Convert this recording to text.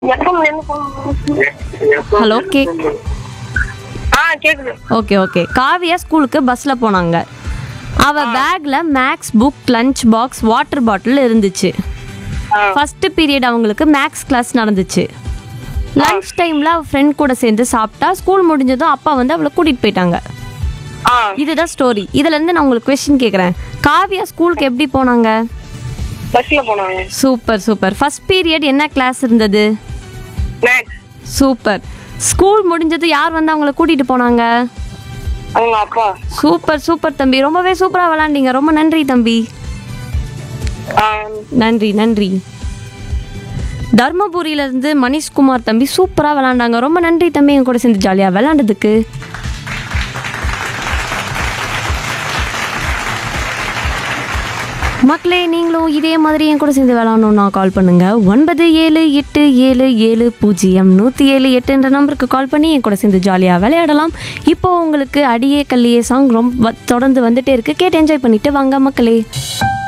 எஃப்எம்ல இருந்து phone hello cake ஆ கேக்குது ஓகே ஓகே காவியா ஸ்கூலுக்கு பஸ்ஸில் போனாங்க அவ பேக்ல maths book lunch box water bottle இருந்துச்சு ஆ. ஃபர்ஸ்ட் பீரியட் அவங்களுக்கு மேக்ஸ் கிளாஸ் நடந்துச்சு லஞ்ச் டைம்ல அவ ஃப்ரெண்ட் கூட சேர்ந்து சாப்பிட்டா ஸ்கூல் முடிஞ்சதும் அப்பா வந்து அவளை கூட்டிட்டு போயிட்டாங்க ஆ இதுதான் ஸ்டோரி இதுல இருந்து நான் உங்களுக்கு கொஸ்டின் கேக்குறேன் காவியா ஸ்கூலுக்கு எப்படி போனாங்க பஸ்ல போனாங்க சூப்பர் சூப்பர் ஃபர்ஸ்ட் பீரியட் என்ன கிளாஸ் இருந்தது மேக்ஸ் சூப்பர் ஸ்கூல் முடிஞ்சது யார் வந்து அவங்கள கூட்டிட்டு போனாங்க அவங்க அப்பா சூப்பர் சூப்பர் தம்பி ரொம்பவே சூப்பரா விளாண்டீங்க ரொம்ப நன்றி தம்பி ஆ நன்றி நன்றி தர்மபுரியில இருந்து மணிஷ்குமார் தம்பி சூப்பரா விளாண்டாங்க ரொம்ப நன்றி தம்பி எங்க கூட சேர்ந்து ஜாலியா விளாண்டதுக்கு மக்களே நீங்களும் இதே மாதிரி என் கூட சேர்ந்து விளாடணும்னா கால் பண்ணுங்க ஒன்பது ஏழு எட்டு ஏழு ஏழு பூஜ்ஜியம் நூற்றி ஏழு எட்டுன்ற நம்பருக்கு கால் பண்ணி என் கூட சேர்ந்து ஜாலியாக விளையாடலாம் இப்போ உங்களுக்கு அடியே கல்லியே சாங் ரொம்ப தொடர்ந்து வந்துட்டே இருக்கு கேட்டு என்ஜாய் பண்ணிட்டு வாங்க மக்களே